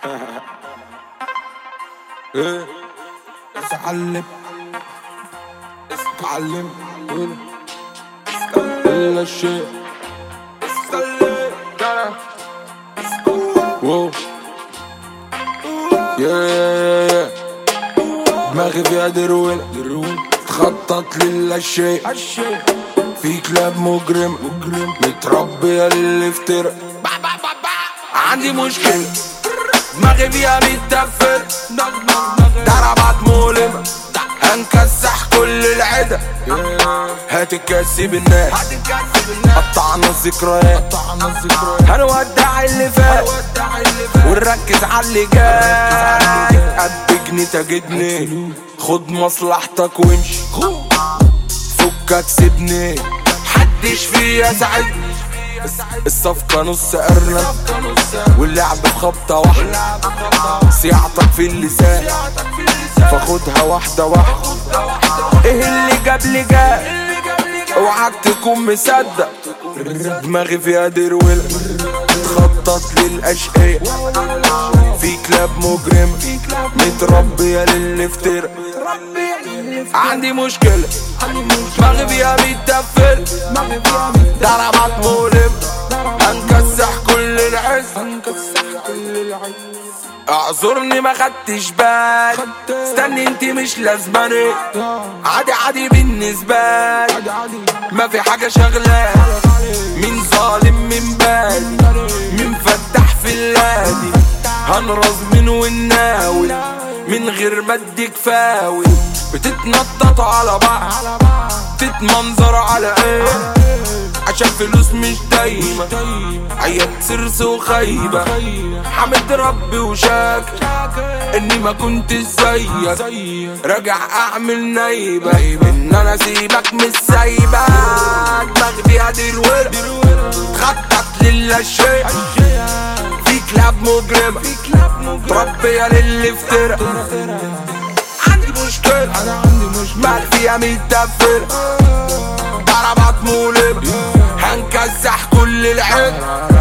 ايه اتعلم اتعلم كل شيء واو يا دماغي فيها دروين تخطط للا شيء في كلاب مجرم متربية للي افترق عندي مشكلة دماغي فيها متدفر ضربات مؤلمة هنكسح كل العدا هتكسب الناس قطعنا الذكريات هنودع اللي فات ونركز على اللي جاي قد جنيه تجدني خد مصلحتك وامشي فكك سيبني حدش فيا ساعدني الصفقة نص أرنب واللعب بخبطة واحدة صياعتك في اللسان فاخدها واحدة واحدة ايه اللي جاب لي جاب اوعاك تكون مصدق دماغي فيها درويل تخطط للأشقية في كلاب مجرم متربية للي افترق عندي مشكلة دماغي فيها متدفل ضربات مؤلم هنكسح كل العز اعذرني ما خدتش بالي استني انت مش لازماني عادي عادي بالنسبة لي ما في حاجة شغلة مين ظالم من بالي مين فتح في اللادي هنرز من والناوي من غير ما اديك فاوي بتتنططوا على بعض تتمنظر على ايه عشان فلوس مش دايما عيال سرس وخيبة حمد ربي وشاكر اني ما كنت زيك راجع اعمل نايبة ان انا سيبك مش سايبة دماغي فيها درويرة تخطط للا شيء في كلاب مجرمة تربية للي افترق عندي مشكلة انا عندي مشكلة مال فيها متدفر ضربات مولب هنكسح كل العين